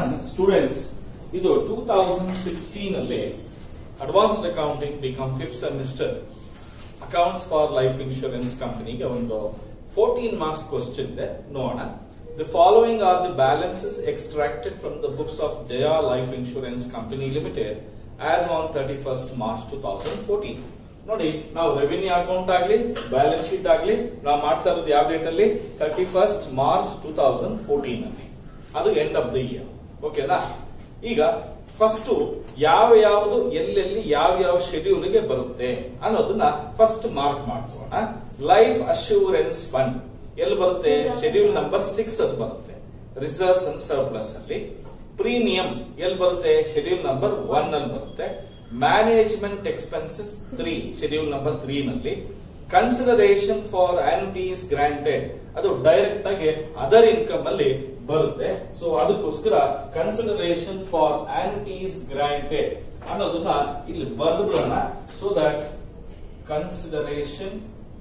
Students ಇದು two thousand sixteen ಅಲ್ಲಿ advanced accounting BCom fifth semester accounts for life insurance ಕಂಪನಿಗೆ ಒಂದು fourteen marks question ಇದೆ ನೋಡೋಣ the following are the balances extracted from the books of Jaya life insurance company limited as on thirty first March two thousand fourteen ನೋಡಿ ನಾವು revenue account ಆಗ್ಲಿ balance sheet ಆಗ್ಲಿ ನಾವು ಮಾಡ್ತಾ ಇರೋದು ಯಾವ ಡೇಟ್ ಅಲ್ಲಿ thirty first March two thousand fourteen ಅಲ್ಲಿ ಅದು ಎಂಡ್ ಆಫ್ ದ ಇಯರ್ ಓಕೆನಾ ಈಗ ಫಸ್ಟ್ ಯಾವ ಯಾವುದು ಎಲ್ಲೆಲ್ಲಿ ಯಾವ ಯಾವ ಶೆಡ್ಯೂಲ್ ಗೆ ಬರುತ್ತೆ ಅನ್ನೋದನ್ನ ಫಸ್ಟ್ ಮಾರ್ಕ್ ಮಾಡ್ಕೊಳ್ಳೋಣ ಲೈಫ್ ಅಶ್ಯೂರೆನ್ಸ್ ಫಂಡ್ ಎಲ್ಲಿ ಬರುತ್ತೆ ಶೆಡ್ಯೂಲ್ ನಂಬರ್ ಸಿಕ್ಸ್ ಅದು ಬರುತ್ತೆ ರಿಸರ್ವ್ಸ್ ಅಂಡ್ ಸರ್ಪ್ಲಸ್ ಅಲ್ಲಿ ಪ್ರೀಮಿಯಂ ಎಲ್ಲಿ ಬರುತ್ತೆ ಶೆಡ್ಯೂಲ್ ನಂಬರ್ ಒನ್ ಅಲ್ಲಿ ಬರುತ್ತೆ management expenses three schedule number three ನಲ್ಲಿ ಕನ್ಸಿಡರೇಷನ್ ಫಾರ್ ಆನ್ಯುಟೀಸ್ ಗ್ರಾಂಟೆಡ್ ಅದು ಡೈರೆಕ್ಟ್ ಆಗಿ ಅದರ್ ಇನ್ಕಮ್ ಅಲ್ಲಿ ಬರುತ್ತೆ ಸೊ ಅದಕ್ಕೋಸ್ಕರ ಕನ್ಸಿಡರೇಷನ್ ಫಾರ್ ಆನ್ಯುಟೀಸ್ ಗ್ರಾಂಟೆಡ್ ಅನ್ನೋದನ್ನ ಇಲ್ಲಿ ಬರೆದು ಬಿಡೋಣ so that consideration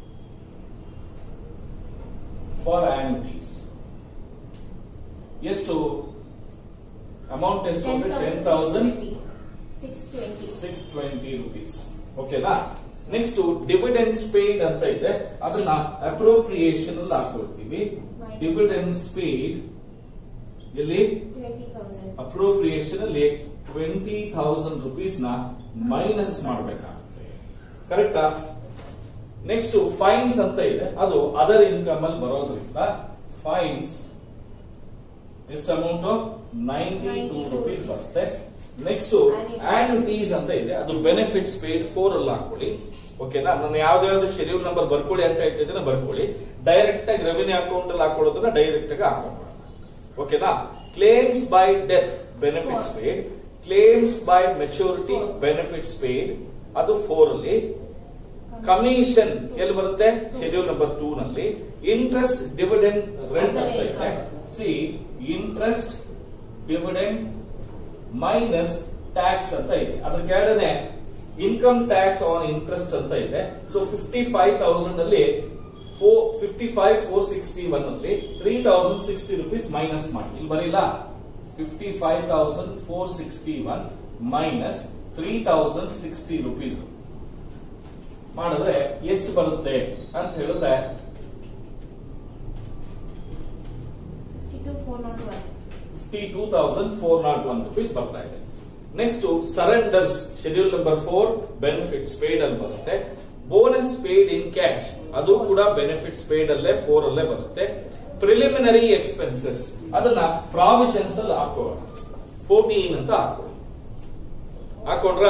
for annuities ಎಷ್ಟು ಅಮೌಂಟ್ ಎಷ್ಟು ten thousand six twenty six twenty rupees ಓಕೆನಾ ನೆಕ್ಸ್ಟ್ ಡಿವಿಡೆನ್ಸ್ ಪೇಡ್ ಅಂತ ಇದೆ ಅದನ್ನ ಅಪ್ರೋಪ್ರಿಯೇಷನ್ ಅಲ್ಲಿ ಹಾಕೊಳ್ತೀವಿ ಡಿವಿಡೆನ್ಸ್ ಪೇಡ್ ಇಲ್ಲಿ ಟ್ವೆಂಟಿ ತೌಸಂಡ್ ಅಪ್ರೋಪ್ರಿಯೇಷನ್ ಅಲ್ಲಿ ಟ್ವೆಂಟಿ ಥೌಸಂಡ್ ರುಪೀಸ್ ನ ಮೈನಸ್ ಮಾಡಬೇಕಾಗುತ್ತೆ ಕರೆಕ್ಟಾ ನೆಕ್ಸ್ಟ್ ಫೈನ್ಸ್ ಅಂತ ಇದೆ ಅದು ಅದರ್ ಇನ್ಕಮ್ ಅಲ್ಲಿ ಬರೋದ್ರಿಂದ ಫೈನ್ಸ್ ಎಷ್ಟು ಅಮೌಂಟ್ ನೈಂಟಿ ಟೂ ರುಪೀಸ್ ಬರುತ್ತೆ ನೆಕ್ಸ್ಟ್ ಆನ್ಯುಟೀಸ್ ಅಂತ ಇದೆ ಅದು ಬೆನಿಫಿಟ್ಸ್ ಪೇಡ್ ಫೋರ್ ಅಲ್ಲಿ ಹಾಕೊಳ್ಳಿ ಓಕೆನಾ ನಾನು ಯಾವ್ದಾವ್ದು ಶೆಡ್ಯೂಲ್ ನಂಬರ್ ಬರ್ಕೊಳ್ಳಿ ಅಂತ ಹೇಳ್ತಿದ್ದೇನೆ ಬರ್ಕೊಳ್ಳಿ ಡೈರೆಕ್ಟ್ ಆಗಿ ರೆವಿನ್ಯೂ ಅಕೌಂಟ್ ಅಲ್ಲಿ ಹಾಕೊಳ್ಳೋದನ್ನ ಡೈರೆಕ್ಟ್ ಆಗಿ ಹಾಕೊಂಡ್ಬಿಡೋಣ ಓಕೆನಾ claims by death benefits paid claims by maturity benefits paid ಅದು ಫೋರ್ ಅಲ್ಲಿ ಕಮಿಷನ್ ಎಲ್ಲಿ ಬರುತ್ತೆ ಶೆಡ್ಯೂಲ್ ನಂಬರ್ ಟೂ ನಲ್ಲಿ ಇಂಟ್ರೆಸ್ಟ್ ಡಿವಿಡೆಂಡ್ ರೆಂಟ್ ಅಂತ ಇದೆ C interest dividend minus tax ಅಂತ ಇದೆ ಅದ್ರ ಕೆಳಗಡೆ ಇನ್ಕಮ್ ಟ್ಯಾಕ್ಸ್ ಆನ್ ಇಂಟ್ರೆಸ್ಟ್ ಅಂತ ಇದೆ ಸೊ ಫಿಫ್ಟಿ ಫೈವ್ ತೌಸಂಡ್ ಅಲ್ಲಿ four fifty five four sixty one ಅಲ್ಲಿ three thousand sixty rupees minus ಮಾಡಿ ಇಲ್ಲಿ ಬರೀಲ್ಲ fifty five thousand four sixty one minus three thousand sixty rupees ಮಾಡಿದ್ರೆ ಎಷ್ಟು ಬರುತ್ತೆ ಅಂತ ಹೇಳಿದ್ರೆ fifty two four nought one fifty two thousand four nought one rupees ಬರ್ತಾ ಇದೆ next surrenders schedule number four benefits paid ಅಲ್ಲಿ ಬರುತ್ತೆ ಬೋನಸ್ ಪೇಡ್ ಇನ್ ಕ್ಯಾಶ್ ಅದು ಕೂಡ ಬೆನಿಫಿಟ್ಸ್ ಪೇಡ್ ಅಲ್ಲೇ ಫೋರ್ ಅಲ್ಲೇ ಬರುತ್ತೆ ಪ್ರಿಲಿಮಿನರಿ ಎಕ್ಸ್ಪೆನ್ಸಸ್ ಅದನ್ನ ಪ್ರಾವಿಷನ್ಸ್ ಅಲ್ಲಿ ಹಾಕೋಣ ಫೋರ್ಟೀನ್ ಅಂತ ಹಾಕೊಳ್ಳಿ ಹಾಕೊಂಡ್ರ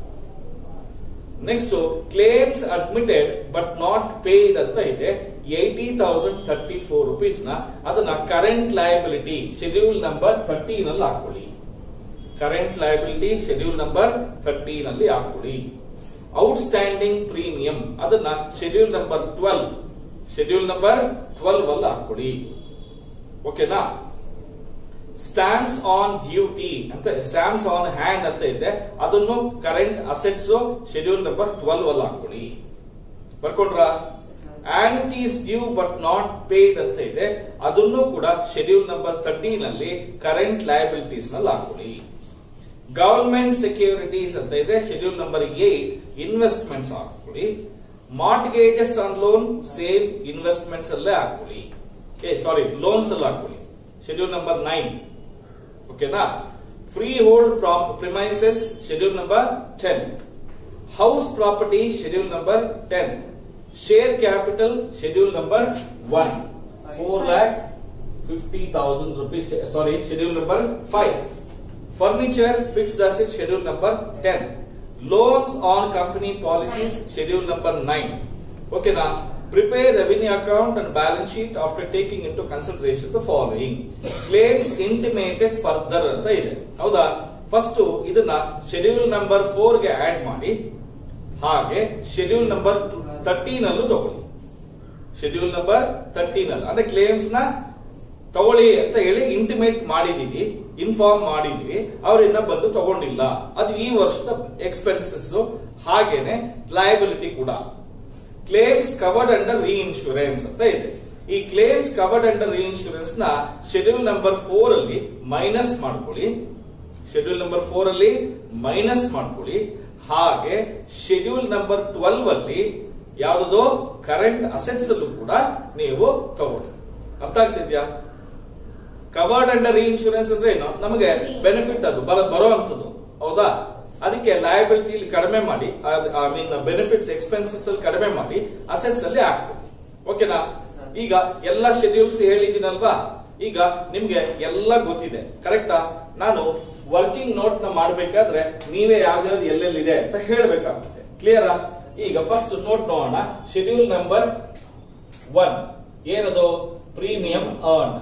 next claims admitted but not paid ಅಂತ ಇದೆ eighty thousand thirty four rupees ನ ಅದನ್ನ current liability schedule number thirteen ಅಲ್ಲಿ ಹಾಕೊಳ್ಳಿ current liability schedule number thirteen ಅಲ್ಲಿ ಹಾಕೊಳ್ಳಿ ಔಟ್ಸ್ಟ್ಯಾಂಡಿಂಗ್ ಪ್ರೀಮಿಯಂ ಅದನ್ನ schedule number twelve schedule number twelve ಅಲ್ಲಿ ಹಾಕೊಳ್ಳಿ ಓಕೆನಾ ಸ್ಟ್ಯಾಂಪ್ಸ್ ಆನ್ ಡ್ಯೂಟಿ ಅಂತ ಸ್ಟ್ಯಾಂಪ್ಸ್ ಆನ್ ಹ್ಯಾಂಡ್ ಅಂತ ಇದೆ ಅದನ್ನು current assets schedule number twelve ಅಲ್ಲಿ ಹಾಕೊಳ್ಳಿ ಬರ್ಕೊಂಡ್ರ annuities due but not paid ಅಂತ ಇದೆ ಅದನ್ನು ಕೂಡ ಶೆಡ್ಯೂಲ್ ನಂಬರ್ ತರ್ಟೀನ್ ಅಲ್ಲಿ ಕರೆಂಟ್ ಲಯಬಿಲಿಟೀಸ್ ನಲ್ಲಿ ಹಾಕೊಳ್ಳಿ ಗವರ್ಮೆಂಟ್ ಸೆಕ್ಯೂರಿಟೀಸ್ ಅಂತ ಇದೆ ಶೆಡ್ಯೂಲ್ ನಂಬರ್ ಏಟ್ ಇನ್ವೆಸ್ಟ್ಮೆಂಟ್ಸ್ ಹಾಕೊಳ್ಳಿ mortgages on loan same investments ಅಲ್ಲೇ ಹಾಕೊಳ್ಳಿ ಏ ಸಾರಿ ಲೋನ್ಸ್ ಅಲ್ಲಿ ಹಾಕೊಳ್ಳಿ ಶೆಡ್ಯೂಲ್ ನಂಬರ್ ನೈನ್ ಓಕೆನಾ freehold premises schedule number ten house property schedule number ten share capital schedule number one four lakh fifty thousand rupees sorry schedule number five furniture fixed asset schedule number ten loans on company policies schedule number nine ಓಕೆನಾ prepare revenue account and balance sheet after taking into consideration the following claims intimated further ಅಂತ ಇದೆ ಹೌದಾ first ಇದನ್ನ schedule number four ಗೆ add ಮಾಡಿ ಹಾಗೆ schedule number thirteen ಅಲ್ಲೂ ತಗೊಳ್ಳಿ ಶೆಡ್ಯೂಲ್ ನಂಬರ್ ತರ್ಟೀನ್ ಅಲ್ಲಿ ಅಂದ್ರೆ ಕ್ಲೇಮ್ಸ್ ನ ತಗೊಳ್ಳಿ ಅಂತ ಹೇಳಿ ಇಂಟಿಮೇಟ್ ಮಾಡಿದೀವಿ ಇನ್ಫಾರ್ಮ್ ಮಾಡಿದೀವಿ ಅವ್ರಿನ್ನ ಬಂದು ತಗೊಂಡಿಲ್ಲ ಅದು ಈ ವರ್ಷದ ಎಕ್ಸ್ಪೆನ್ಸಸ್ ಹಾಗೇನೆ ಲಯಬಿಲಿಟಿ ಕೂಡ claims covered under reinsurance ಅಂತ ಇದೆ ಈ ಕ್ಲೇಮ್ಸ್ ಕವರ್ಡ್ ಅಂಡರ್ ಇನ್ಶೂರೆನ್ಸ್ ನ ಶೆಡ್ಯೂಲ್ ನಂಬರ್ ಫೋರ್ ಅಲ್ಲಿ ಮೈನಸ್ ಮಾಡ್ಕೊಳ್ಳಿ ಶೆಡ್ಯೂಲ್ ನಂಬರ್ ಫೋರ್ ಅಲ್ಲಿ ಮೈನಸ್ ಮಾಡ್ಕೊಳ್ಳಿ ಹಾಗೆ ಶೆಡ್ಯೂಲ್ ನಂಬರ್ ಟ್ವೆಲ್ವ್ ಅಲ್ಲಿ ಯಾವುದೋ ಕರೆಂಟ್ ಅಸೆಟ್ಸ್ ಅಲ್ಲೂ ಕೂಡ ನೀವು ತಗೊಳ್ಳಿ ಅರ್ಥ ಆಗ್ತಿದ್ಯಾ ಕವರ್ಡ್ ಅಂಡರ್ ಇನ್ಶೂರೆನ್ಸ್ ಅಂದ್ರೆ ಏನು ನಮಗೆ ಬೆನಿಫಿಟ್ ಅದು ಬರ ಬರುವಂತದ್ದು ಹೌದಾ ಅದಕ್ಕೆ ಲಯಬಿಲಿಟಿ ಕಡಿಮೆ ಮಾಡಿ ಐ ಮೀನ್ ಬೆನಿಫಿಟ್ಸ್ ಎಕ್ಸ್ಪೆನ್ಸಸ್ ಅಲ್ಲಿ ಕಡಿಮೆ ಮಾಡಿ ಅಸೆಟ್ಸ್ ಅಲ್ಲಿ ಹಾಕ್ಬೇಕು ಓಕೆನಾ ಈಗ ಎಲ್ಲ ಶೆಡ್ಯೂಲ್ಸ್ ಹೇಳಿದ್ದೀನಲ್ವಾ ಈಗ ನಿಮ್ಗೆ ಎಲ್ಲ ಗೊತ್ತಿದೆ ಕರೆಕ್ಟಾ ನಾನು ವರ್ಕಿಂಗ್ ನೋಟ್ ನ ಮಾಡ್ಬೇಕಾದ್ರೆ ನೀವೇ ಯಾವ್ದಾವ್ದು ಎಲ್ಲೆಲ್ಲಿದೆ ಅಂತ ಹೇಳ್ಬೇಕಾಗುತ್ತೆ ಕ್ಲಿಯರಾ ಈಗ ಫಸ್ಟ್ ನೋಟ್ ನೋಡೋಣ ಶೆಡ್ಯೂಲ್ ನಂಬರ್ ಒನ್ ಏನದು ಪ್ರೀಮಿಯಂ ಅರ್ನ್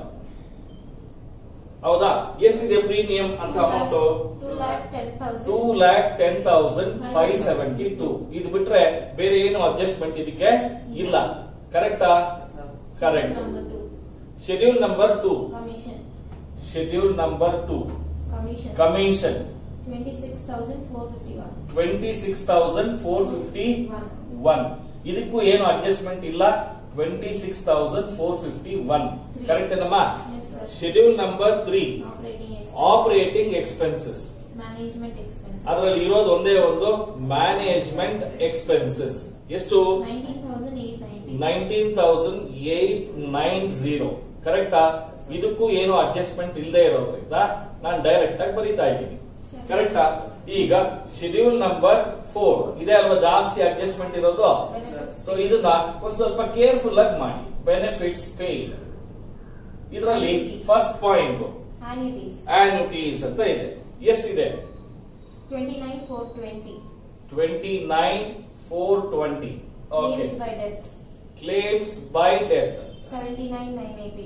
ಹೌದಾ ಎಷ್ಟಿದೆ ಪ್ರೀಮಿಯಂ ಅಂತ amount two lakh ten two thousand lakh ten thousand five seventy two ಇದು ಬಿಟ್ರೆ ಬೇರೆ ಏನು ಅಡ್ಜಸ್ಟ್ಮೆಂಟ್ ಇದಕ್ಕೆ ಇಲ್ಲ ಕರೆಕ್ಟಾ correct number two schedule number two commission schedule number two commission commission twenty six thousand four fifty one twenty six thousand four fifty one one ಇದಕ್ಕೂ ಏನು adjustment ಇಲ್ಲ twenty six thousand four fifty one Three. Correct ಏನಮ್ಮ yes sir schedule number three operating operating expenses management expenses ಅದರಲ್ಲಿ ಇರೋದು ಒಂದೇ ಒಂದು management expenses ಎಷ್ಟು nineteen thousand eight ninety nineteen thousand eight nine zero ಕರೆಕ್ಟಾ ಇದಕ್ಕೂ ಏನು ಅಡ್ಜಸ್ಟ್ಮೆಂಟ್ ಇಲ್ಲದೆ ಇರೋದ್ರಿಂದ ನಾನು ಡೈರೆಕ್ಟ್ ಆಗಿ ಬರೀತಾ ಇದ್ದೀನಿ ಕರೆಕ್ಟಾ ಈಗ ಶೆಡ್ಯೂಲ್ ನಂಬರ್ ಫೋರ್ ಇದೆ ಅಲ್ವಾ ಜಾಸ್ತಿ ಅಡ್ಜಸ್ಟ್ಮೆಂಟ್ ಇರೋದು ಸೊ ಇದನ್ನ ಒಂದ್ ಸ್ವಲ್ಪ ಕೇರ್ಫುಲ್ ಆಗಿ ಮಾಡಿ ಬೆನಿಫಿಟ್ಸ್ ಪೇಯ್ಡ್ ಇದರಲ್ಲಿ ಫಸ್ಟ್ ಪಾಯಿಂಟ್ ಆನ್ಯುಟೀಸ್ ಆನ್ಯುಟೀಸ್ ಅಂತ ಇದೆ ಎಷ್ಟಿದೆ twenty nine four twenty twenty nine four twenty okay claims by death claims by death seventy nine nine eighty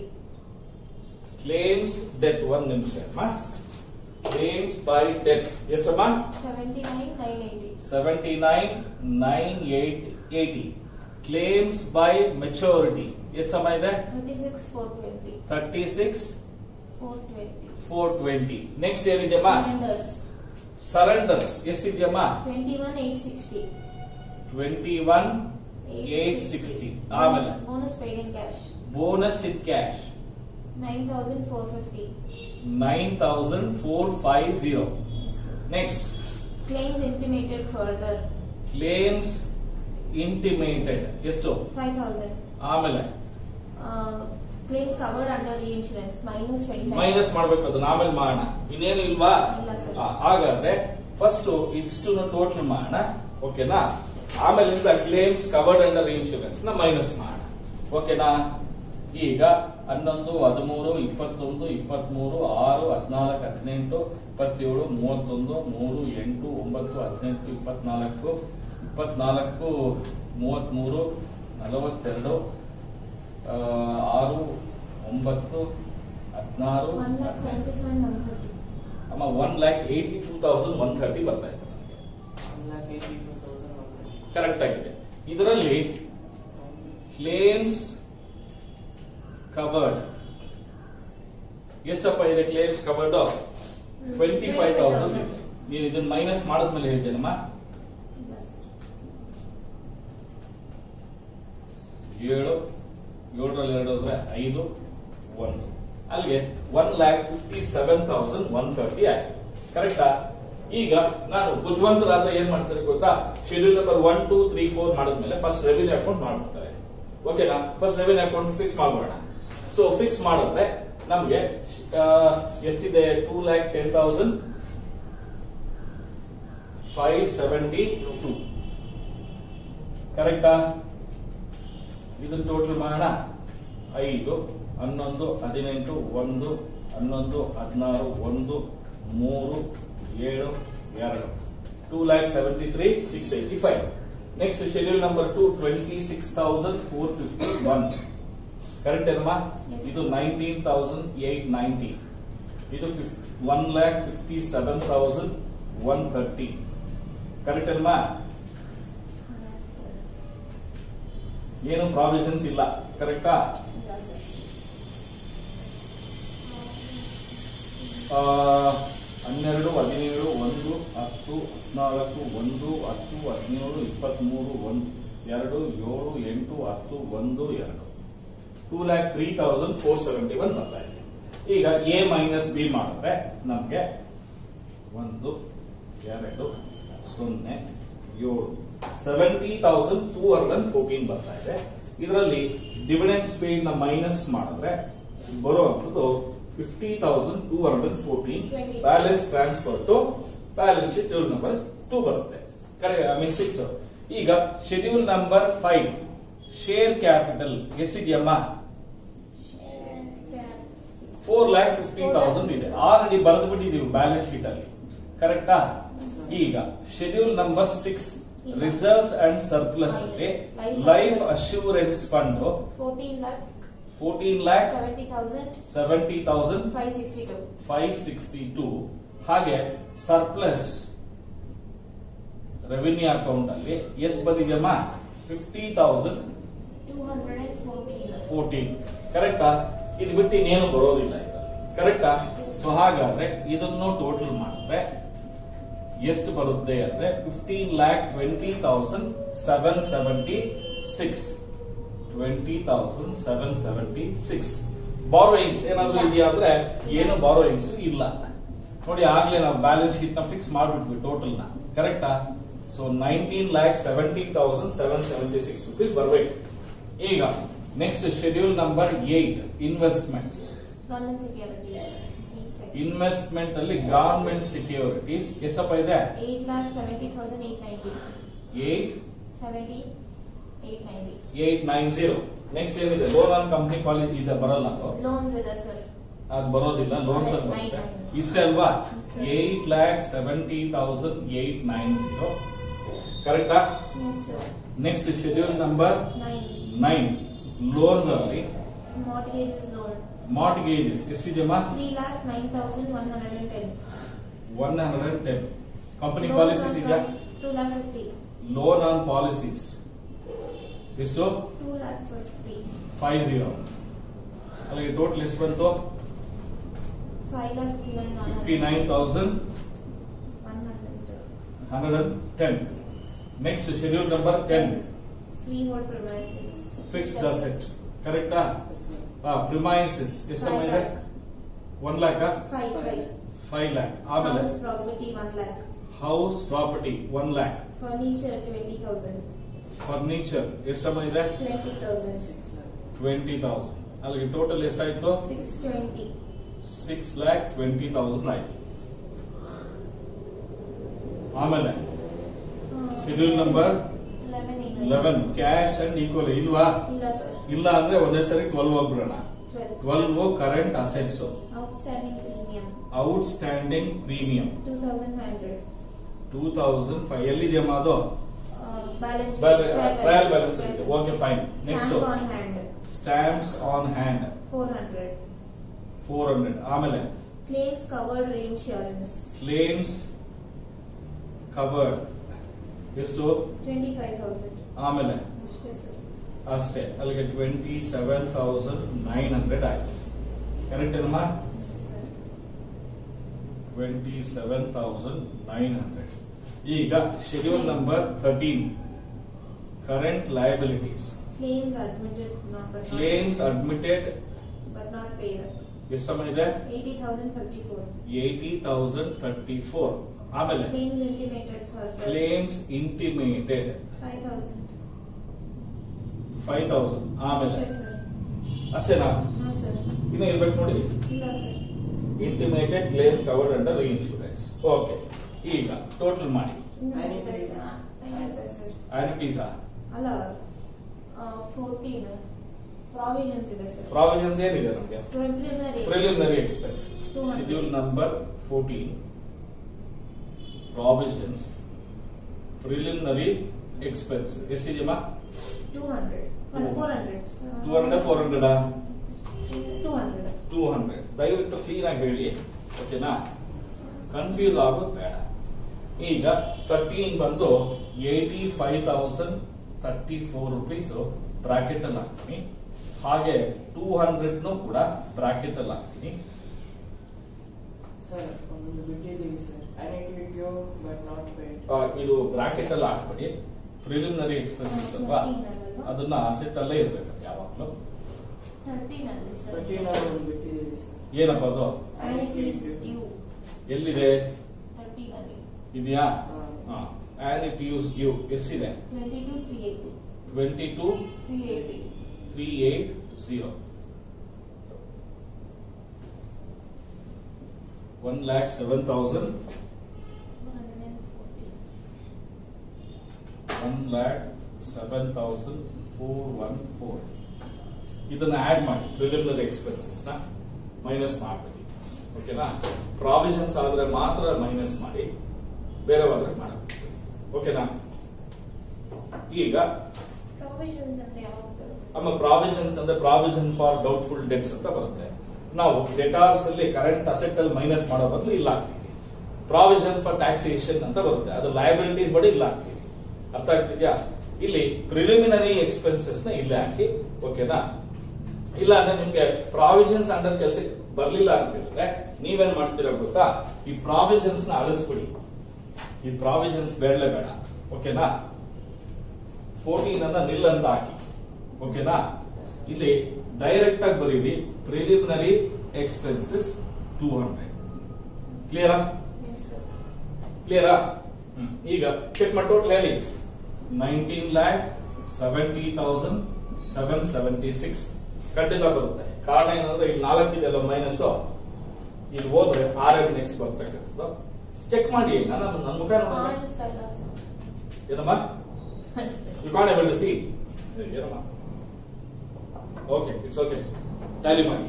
claims death ಒಂದ್ ನಿಮಿಷ ಅಮ್ಮ ಕ್ಲೇಮ್ಸ್ ಬೈ ಡೆತ್ ಎಷ್ಟಮ್ಮ seventy nine nine eighty seventy nine nine eight eighty claims by maturity ಎಷ್ಟಮ್ಮ ಇದೆ thirty six four twenty thirty six four twenty four twenty next ಏನಿದೆಯಮ್ಮ surrenders surrenders ಎಷ್ಟಿದೆಯಮ್ಮ twenty one eight sixty twenty one eight sixty ಆಮೇಲೆ bonus paid in cash bonus in cash nine thousand four fifty nine thousand four five zero next claims intimated further claims intimated ಎಷ್ಟು five thousand ಆಮೇಲೆ claims covered under reinsurance minus twenty five minus ಮಾಡ್ಬೇಕು ಅದನ್ನ ಆಮೇಲೆ ಮಾಡೋಣ ಇನ್ನೇನು ಇಲ್ವಾ ಇಲ್ಲ sir. ಆ, ಹಾಗಾದ್ರೆ ಫಸ್ಟ್ ಇಷ್ಟು ಟೋಟಲ್ ಮಾಡೋಣ ಓಕೆನಾ ಆಮೇಲಿಂದ ಕ್ಲೇಮ್ಸ್ ಕವರ್ಡ್ ಅಂಡರ್ ಇನ್ಶೂರೆನ್ಸ್ ನ ಮೈನಸ್ ಮಾಡೋಣ ಓಕೆನಾ ಈಗ ಹನ್ನೊಂದು ಹದಿಮೂರು ಇಪ್ಪತ್ತೊಂದು ಇಪ್ಪತ್ಮೂರು ಆರು ಹದಿನಾಲ್ಕು ಹದಿನೆಂಟು ಇಪ್ಪತ್ತೇಳು ಮೂವತ್ತೊಂದು ಮೂರು ಎಂಟು ಒಂಬತ್ತು ಹದಿನೆಂಟು ಇಪ್ಪತ್ನಾಲ್ಕು ಇಪ್ಪತ್ನಾಲ್ಕು ಮೂವತ್ಮೂರು ನಲವತ್ತೆರಡು ಆ, ಆರು ಒಂಬತ್ತು ಹದಿನಾರು one lakh seventy seven one thirty ಅಮ್ಮ one lakh eighty two thousand one thirty ಬರ್ತಾ ಇದೆ ಕರೆಕ್ಟ್ ಆಗಿದೆ ಇದರಲ್ಲಿ ಕ್ಲೇಮ್ಸ್ ಕವರ್ಡ್ ಎಷ್ಟಪ್ಪ ಇದೆ claims covered twenty five thousand ಇದೆ ನೀನು ಇದನ್ನ ಮೈನಸ್ ಮಾಡಿದ್ಮೇಲೆ ಹೇಳ್ತೇನಮ್ಮ ಏಳು ಏಳರಲ್ಲಿ ಎರಡು ಹೋದ್ರೆ ಐದು ಒಂದು ಅಲ್ಲಿಗೆ one lakh fifty seven thousand one thirty ಆಯ್ತು ಕರೆಕ್ಟಾ ಈಗ ನಾನು ಬುದ್ಧಿವಂತರಾದ್ರೆ ಏನ್ ಮಾಡ್ತಾರೆ ಗೊತ್ತಾ schedule number one two three four ಮಾಡಿದ್ಮೇಲೆ ಫಸ್ಟ್ ರೆವಿನ್ಯೂ ಅಕೌಂಟ್ ಮಾಡ್ಬಿಡ್ತಾರೆ ಓಕೆನಾ ಫಸ್ಟ್ ರೆವಿನ್ಯೂ ಅಕೌಂಟ್ ಫಿಕ್ಸ್ ಮಾಡೋಣ ಸೊ ಫಿಕ್ಸ್ ಮಾಡಿದ್ರೆ ನಮ್ಗೆ ಆ, ಎಷ್ಟಿದೆ two lakh ten thousand five seventy two ಕರೆಕ್ಟಾ ಇದನ್ನ ಟೋಟಲ್ ಮಾಡೋಣ ಐದು ಹನ್ನೊಂದು ಹದಿನೆಂಟು ಒಂದು ಹನ್ನೊಂದು ಹದಿನಾರು ಒಂದು ಮೂರು ಏಳು ಎರಡು two lakh seventy three six eighty five next schedule number two twenty six thousand four fifty one correct ಏನಮ್ಮ Yes. ಇದು ನೈನ್ಟೀನ್ ತೌಸಂಡ್ ಏಟ್ ನೈಂಟಿ ಇದು one lakh fifty seven thousand one thirty correct ಅಲ್ವಾ ಏನು ಪ್ರಾವಿಷನ್ಸ್ ಇಲ್ಲ ಕರೆಕ್ಟಾ ಆ, ಹನ್ನೆರಡು ಹದಿನೇಳು ಒಂದು ಹತ್ತು ಹದಿನಾಲ್ಕು ಒಂದು ಹತ್ತು ಹದಿನೇಳು ಇಪ್ಪತ್ಮೂರು ಒಂದು ಎರಡು ಏಳು ಎಂಟು ಹತ್ತು ಒಂದು ಎರಡು two lakh three thousand four seventy one ಬರ್ತಾ ಇದೆ ಈಗ ಎ ಮೈನಸ್ ಬಿ ಮಾಡಿದ್ರೆ ನಮ್ಗೆ ಒಂದು ಎರಡು ಸೊನ್ನೆ ಏಳು seventy thousand two hundred fourteen ಬರ್ತಾ ಇದೆ ಇದರಲ್ಲಿ ಡಿವಿಡೆನ್ಸ್ ಪೇಡ್ ನ ಮೈನಸ್ ಮಾಡಿದ್ರೆ ಬರುವಂತದ್ದು fifty thousand two hundred fourteen Twenty. Balance transfer to balance sheet number two ಬರುತ್ತೆ ಕರೆ ಐ ಮೀನ್ ಸಿಕ್ಸ್ ಈಗ schedule number five share capital ಎಷ್ಟಿದೆಯಮ್ಮ ಫೋರ್ ಲ್ಯಾಕ್ ಫಿಫ್ಟಿ ತೌಸಂಡ್ ಇದೆ ಆಲ್ರೆಡಿ ಬರೆದು ಬಿಟ್ಟಿದೀವಿ ಬ್ಯಾಲೆನ್ಸ್ ಶೀಟ್ ಅಲ್ಲಿ ಕರೆಕ್ಟಾ ಈಗ ಶೆಡ್ಯೂಲ್ ನಂಬರ್ ಸಿಕ್ಸ್ ಇಲ್ಲ. ರಿಸರ್ವ್ಸ್ ಅಂಡ್ ಸರ್ಪ್ಲಸ್ ಅಲ್ಲಿ Life life assurance. Assurance fund fourteen lac fourteen lakh seventy thousand seventy thousand five sixty two five sixty two ಹಾಗೆ ಸರ್ಪ್ಲಸ್ ರೆವಿನ್ಯೂ ಅಕೌಂಟ್ ಅಲ್ಲಿ ಎಷ್ಟು ಬಂದಿದೆಯಮ್ಮ fifty thousand two hundred and fourteen fourteen ಕರೆಕ್ಟಾ ಇದು ಬಿಟ್ಟು ಇನ್ನೇನು ಬರೋದಿಲ್ಲ ಇದರಲ್ಲಿ ಕರೆಕ್ಟಾ ಸೊ ಹಾಗಾದ್ರೆ ಇದನ್ನು ಟೋಟಲ್ ಮಾಡಿದ್ರೆ ಎಷ್ಟು ಬರುತ್ತೆ ಅಂದ್ರೆ fifteen lakh twenty thousand seven seventy six twenty thousand seven seventy six borrowings ಏನಾದ್ರು ಇಲ್ಲ. ಇದೆಯಾ ಅಂದ್ರೆ ಏನು ಬಾರೋಯಿಂಗ್ಸ್ ಇಲ್ಲ ನೋಡಿ ಆಗ್ಲೇ ನಾವು ಬ್ಯಾಲೆನ್ಸ್ ಶೀಟ್ ನ ಫಿಕ್ಸ್ ಮಾಡ್ಬಿಟ್ವಿ ಟೋಟಲ್ ನ ಕರೆಕ್ಟಾ so nineteen lakh seventy thousand seven seventy six rupees ಬರ್ಬೇಕು ಈಗ next schedule number eight investments government security G sec investment ಅಲ್ಲಿ ಗವರ್ಮೆಂಟ್ ಸೆಕ್ಯೂರಿಟೀಸ್ ಎಷ್ಟಪ್ಪ ಇದೆ eight lakh seventy thousand eight ninety eight seventy eight ninety eight nine zero next ಏನಿದೆ loan on company college ಇದೆ ಬರಲ್ಲ ಅದು loans ಇದೆ ಸರ್ ಅದು ಬರೋದಿಲ್ಲ ಲೋನ್ಸ್ ಅಲ್ಲಿ Nine ಬರುತ್ತೆ nine. ಇಷ್ಟೇ ಅಲ್ವಾ Sir. Eight lakh seventy thousand eight nine zero ಕರೆಕ್ಟಾ yes sir next schedule number nine nine loans ಅಲ್ಲಿ ಮಾರ್ಟ್ಗೇಜಸ್ ಲೋನ್ ಮಾರ್ಟ್ಗೇಜಸ್ ಎಷ್ಟಿದೆಯಮ್ಮ three lakh nine thousand one hundred and ten one hundred and ten company policies ಇದೆಯಾ two lakh fifty loan on policies ಎಷ್ಟು two lakh fifty five zero ಅಲ್ಲಿಗೆ total ಎಷ್ಟು ಬಂತು five lakh fifty nine fifty nine thousand one hundred hundred and ten next schedule number ten free hold premises fixed asset ಕರೆಕ್ಟಾ premises ಎಷ್ಟು Five ಇದೆ lakh. One lakh five five five lakh ಆಮೇಲೆ house property one lakh house property one lakh furniture twenty thousand furniture ಎಷ್ಟು ಇದೆ twenty thousand twenty thousand ಅಲ್ಲಿಗೆ total ಎಷ್ಟಾಯ್ತು six twenty six lakh twenty thousand ಆಯ್ತು ಆಮೇಲೆ schedule number eleven eleven cash and equal ಇಲ್ವಾ ಇಲ್ಲ sir ಇಲ್ಲ ಅಂದ್ರೆ ಒಂದೇ ಸರಿ ಟ್ವೆಲ್ವ್ ಹೋಗ್ಬಿಡೋಣ twelve twelve current assets outstanding premium outstanding premium two thousand hundred two thousand five ಎಲ್ಲಿದೆಯಮ್ಮ ಅದು ಬ್ಯಾಲೆನ್ಸ್ ಟ್ರಯಲ್ ಬ್ಯಾಲೆನ್ಸ್ ಇದೆ okay fine next stamp on hand stamps on hand four hundred four hundred ಆಮೇಲೆ claims covered insurance claims covered ಎಷ್ಟು twenty five thousand ಆಮೇಲೆ ಅಷ್ಟೇ sir ಅಷ್ಟೇ ಅಲ್ಲಿಗೆ twenty seven thousand nine hundred ಆಯ್ತು ಕರೆಕ್ಟ್ ಏನಮ್ಮ ಅಷ್ಟೇ sir twenty seven thousand nine hundred ಈಗ schedule number thirteen current liabilities claims admitted not but claims admitted but not paid ಎಷ್ಟು ಇದೆ eighty thousand thirty four eighty thousand thirty four ಆಮೇಲೆ claims intimated for claims intimated five thousand five thousand ಆಮೇಲೆ ಅಷ್ಟೇ sir ಅಷ್ಟೇನಾ ಹಾಂ sir ಇನ್ನು ಇರ್ಬೇಕು ನೋಡಿ ಇಲ್ಲ sir intimated claim covered under insurance okay ಈಗ ಟೋಟಲ್ ಮಾಡಿ ಇನ್ನೂರ ಸರ್ ಐನೂರ ಸರ್ ಆನಿಟೀಸಾ ಅಲ್ಲ ಫೋರ್ಟೀನ್ ಪ್ರಾವಿಷನ್ಸ್ ಇದೆ ಸರ್ ಪ್ರಾವಿಷನ್ಸ್ ಏನಿದೆ ನಮಗೆ preliminary preliminary expenses Two hundred. Schedule number fourteen provisions preliminary expense ಎಷ್ಟಿದೆಯಮ್ಮ two hundred four hundred two hundred four ಹಂಡ್ರೆಡಾ ಟೂ ಹಂಡ್ರೆಡ್ ಟೂ ಹಂಡ್ರೆಡ್ ದಯವಿಟ್ಟು ಕ್ಲೀನ್ ಆಗಿ ಹೇಳಿ ಓಕೆನಾ ಕನ್ಫ್ಯೂಸ್ ಆಗೋದು ಬೇಡ ಈಗ ತರ್ಟೀನ್ ಬಂದು eighty five thousand thirty four rupees bracket ಅಲ್ಲಿ ಹಾಕ್ತೀನಿ ಹಾಗೆ ಟೂ ಹಂಡ್ರೆಡ್ ಕೂಡ ಬ್ರಾಕೆಟ್ ಅಲ್ಲಿ ಹಾಕ್ತೀನಿ ಸರ್ ಒಂದು ಬಿಟ್ಟಿದ್ದೀವಿ ಸರ್ ಅನೆಕ್ಟಿವ್ ಬಟ್ ನಾಟ್ ಪೇಡ್ ಆ, ಇದು ಬ್ರಾಕೆಟ್ ಅಲ್ಲಿ ಹಾಕ್ಬಿಡಿ ಪ್ರಿಲಿಮಿನರಿ ಎಕ್ಸ್ಪೆನ್ಸಸ್ ಅಲ್ವಾ ಅದನ್ನ ಅಸೆಟ್ ಅಲ್ಲೇ ಇರ್ಬೇಕು ಯಾವಾಗ್ಲೂ ಥರ್ಟೀನ್ ಅಲ್ಲಿ ಸರ್ ತರ್ಟೀನ್ ಒಂದು ಬಿಟ್ಟಿದ್ದೀವಿ ಸರ್ ಏನಪ್ಪ ಅದು ಆನಿಟೀಸ್ ಡ್ಯೂ ಎಲ್ಲಿದೆ ಥರ್ಟೀನ್ ಅಲ್ಲಿ ಇದೆಯಾ ಹಾ. ಆನಿಟಿಯೂಸ್ ಗಿವ್ ಎಷ್ಟಿದೆ twenty two three eighty twenty two three eighty three eight zero one lakh seven thousand one hundred and forty one lakh seven thousand four one four ಇದನ್ನ ಆಡ್ ಮಾಡಿ ಪ್ರಿಲಿಮಿನರಿ ಎಕ್ಸ್ಪೆನ್ಸಸ್ ನ minus ಮಾಡಬೇಡಿ ಓಕೆನಾ provisions ಆದ್ರೆ ಮಾತ್ರ minus ಮಾಡಿ ಬೇರೆ ಹೋದ್ರೆ ಮಾಡಬೇಕು ಓಕೆನಾ ಈಗ ಪ್ರಾವಿಷನ್ಸ್ ಅಂದ್ರೆ ಯಾವಾಗ ಬರುತ್ತೆ? ನಮ್ಮ ಪ್ರಾವಿಷನ್ಸ್ ಅಂದ್ರೆ ಪ್ರಾವಿಷನ್ ಫಾರ್ ಡೌಟ್ಫುಲ್ ಡೆಟ್ಸ್ ಅಂತ ಬರುತ್ತೆ ನಾವು ಡೆಟಾರ್ಸ್ ಅಲ್ಲಿ ಕರೆಂಟ್ ಅಸೆಟ್ ಅಲ್ಲಿ ಮೈನಸ್ ಮಾಡೋ ಬದಲು ಇಲ್ಲ ಹಾಕ್ತೀವಿ ಪ್ರಾವಿಷನ್ ಫಾರ್ ಟ್ಯಾಕ್ಸೇಷನ್ ಅಂತ ಬರುತ್ತೆ ಅದು ಲಯಬಿಲಿಟೀಸ್ ಬಡಿ ಇಲ್ಲ ಹಾಕ್ತೀವಿ ಅರ್ಥ ಆಗ್ತಿದ್ಯಾ ಇಲ್ಲಿ ಪ್ರಿಲಿಮಿನರಿ ಎಕ್ಸ್ಪೆನ್ಸಸ್ ನ ಇಲ್ಲೇ ಹಾಕಿ ಓಕೆನಾ ಇಲ್ಲ ಅಂದ್ರೆ ನಿಮ್ಗೆ ಪ್ರಾವಿಷನ್ಸ್ ಅಂಡರ್ ಕೆಲಸಕ್ಕೆ ಬರ್ಲಿಲ್ಲ ಅಂತ ಹೇಳಿದ್ರೆ ನೀವೇನ್ ಮಾಡ್ತೀರಾ ಗೊತ್ತಾ ಈ ಪ್ರಾವಿಷನ್ಸ್ ನ ಅಳಿಸ್ಬಿಡಿ ಈ ಪ್ರಾವಿಷನ್ಸ್ ಬೇಡಲೇ ಬೇಡ ಓಕೆನಾ ಫೋರ್ಟೀನ್ ಅನ್ನ ನಿಲ್ ಅಂತ ಹಾಕಿ ಓಕೆನಾ ಇಲ್ಲಿ ಡೈರೆಕ್ಟ್ ಆಗಿ ಬರೀರಿ ಪ್ರಿಲಿಮಿನರಿ ಎಕ್ಸ್ಪೆನ್ಸಸ್ ಟೂ ಹಂಡ್ರೆಡ್ ಕ್ಲಿಯರಾ Yes, sir. ಕ್ಲಿಯರಾ ಈಗ ಚೆಕ್ ಮಾಡಿ ಟೋಟಲ್ ಹೇಳಿ nineteen lakh seventy thousand seven seventy six ಖಂಡಿತ ಬರುತ್ತೆ ಕಾರಣ ಏನಂದ್ರೆ ಇಲ್ಲಿ ನಾಲ್ಕಿದೆಲ್ಲ ಮೈನಸ್ ಇಲ್ಲಿ ಹೋದ್ರೆ ಆರ್ ಎಂ ನೆಕ್ಸ್ಟ್ ಬರ್ತಕ್ಕಂಥದ್ದು ಚೆಕ್ ಮಾಡಿ ನಾನು ನನ್ನ ಮುಖ ನೋಡಿದ್ರೆ ಕಾಣಿಸ್ತಾ ಇಲ್ಲ sir. ಏನಮ್ಮ ಕಾಣಿಸ್ತಾ ಇಲ್ಲ. You can able to see ಏನಮ್ಮ ಓಕೆ ಇಟ್ಸ್ ಓಕೆ ಟ್ಯಾಲಿ ಮಾಡಿ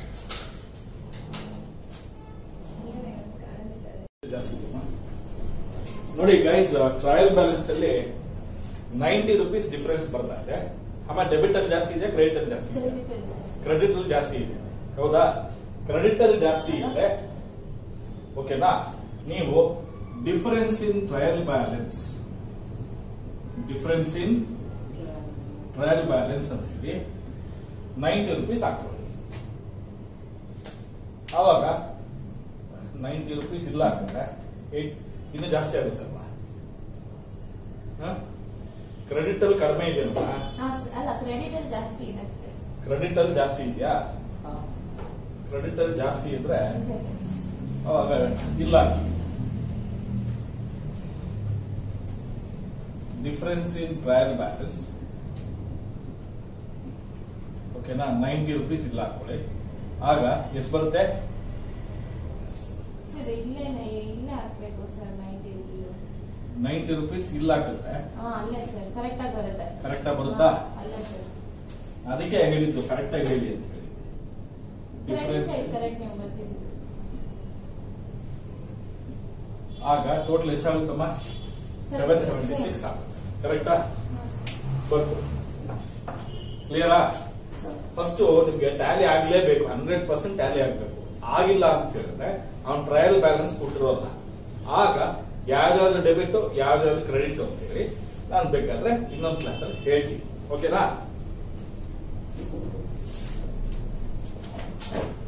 ನೀವೇ ಕಾಣಿಸ್ತಾ ಇದೆ. ಜಾಸ್ತಿ ಇದೆಯಮ್ಮ? ನೋಡಿ ಗೈಸ್ ಟ್ರಯಲ್ ಬ್ಯಾಲೆನ್ಸ್ ಅಲ್ಲಿ ನೈಂಟಿ ರುಪೀಸ್ ಡಿಫರೆನ್ಸ್ ಬರ್ತಾ ಇದೆ ಆಮೇಲೆ ಡೆಬಿಟ್ ಅಲ್ಲಿ ಜಾಸ್ತಿ ಇದೆ ಕ್ರೆಡಿಟ್ ಅಲ್ಲಿ ಜಾಸ್ತಿ ಇದೆ Credit ಅಲ್ಲಿ ಜಾಸ್ತಿ. ಕ್ರೆಡಿಟ್ ಅಲ್ಲಿ ಜಾಸ್ತಿ ಇದೆ ಹೌದಾ ಕ್ರೆಡಿಟ್ ಅಲ್ಲಿ ಜಾಸ್ತಿ ಇದೆ ಓಕೆನಾ ನೀವು difference in trial balance difference in trial balance ಅಂತ ಹೇಳಿ ನೈಂಟಿ ರುಪೀಸ್ ಹಾಕೊಳ್ಳಿ ಆವಾಗ ನೈಂಟಿ ರುಪೀಸ್ ಇಲ್ಲ ಹಾಕಿದ್ರೆ ಏಟ್ ಇನ್ನು ಜಾಸ್ತಿ ಆಗುತ್ತಲ್ವಾ ಕ್ರೆಡಿಟ್ ಅಲ್ಲಿ ಕಡಿಮೆ ಇದೆಯಲ್ವಾ ಹಾ, sir. ಅಲ್ಲ ಕ್ರೆಡಿಟ್ ಅಲ್ಲಿ ಜಾಸ್ತಿ ಇದೆ ಸರ್ ಕ್ರೆಡಿಟ್ ಅಲ್ಲಿ ಜಾಸ್ತಿ ಇದೆಯಾ ಕ್ರೆಡಿಟ್ ಅಲ್ಲಿ ಜಾಸ್ತಿ ಇದ್ರೆ ಒಂದ್ second. ಅವಾಗ ಇಲ್ಲ ಡಿಫರೆನ್ಸ್ ಇನ್ ಟ್ರಯಲ್ ಬ್ಯಾಲೆನ್ಸ್ ಓಕೆನಾ ನೈಂಟಿ ರುಪೀಸ್ ಇಲ್ಲ ಹಾಕೊಳ್ಳಿ ಆಗ ಎಷ್ಟು ಬರುತ್ತೆ ಸರ್ ಇಲ್ಲೇನೆ ಇಲ್ಲೇ ಹಾಕ್ಬೇಕು ಸರ್ ನೈಂಟಿ ನೈಂಟಿ ರುಪೀಸ್ ಇಲ್ಲ ಹಾಕಿದ್ರೆ ಹಾ ಅಲ್ಲೇ ಸರ್ ಕರೆಕ್ಟ್ ಆಗಿ ಬರುತ್ತೆ ಕರೆಕ್ಟ್ ಆಗಿ ಬರುತ್ತಾ ಹಾ, ಅಲ್ಲೇ ಸರ್ ಅದಕ್ಕೆ ಹೇಳಿದ್ದು ಕರೆಕ್ಟ್ ಆಗಿ ಹೇಳಿ ಅಂತ ಹೇಳಿ ಕ್ರೆಡಿಟ್ ಡಿಫರೆನ್ಸ್ ಸೈಡ್ ಕರೆಕ್ಟ್ ನೀವು ಬರ್ತಿದ್ದೀವಿ ಆಗ ಟೋಟಲ್ ಎಷ್ಟಾಗುತ್ತಮ್ಮ ಸೆವೆನ್ ಸೆವೆಂಟಿ ಸಿಕ್ಸ್ ಆಗುತ್ತೆ ಕರೆಕ್ಟಾ ಹಾ, sir. ಬರ್ತು ಕ್ಲಿಯರಾ ಫಸ್ಟ್ ನಿಮ್ಗೆ ಟ್ಯಾಲಿ ಆಗ್ಲೇಬೇಕು ಹಂಡ್ರೆಡ್ ಪರ್ಸೆಂಟ್ ಟ್ಯಾಲಿ ಆಗ್ಬೇಕು ಆಗಿಲ್ಲ ಅಂತ ಹೇಳಿದ್ರೆ ಅವ್ನ್ ಟ್ರಯಲ್ ಬ್ಯಾಲೆನ್ಸ್ ಕೊಟ್ಟಿರೋಲ್ಲ ಆಗ ಯಾವ್ದಾದ್ರು ಡೆಬಿಟ್ ಯಾವ್ದಾದ್ರು ಕ್ರೆಡಿಟ್ ಅಂತ ಹೇಳಿ ನಾನು ಬೇಕಾದ್ರೆ ಇನ್ನೊಂದು ಕ್ಲಾಸಲ್ಲಿ ಹೇಳ್ತೀನಿ ಓಕೆನಾ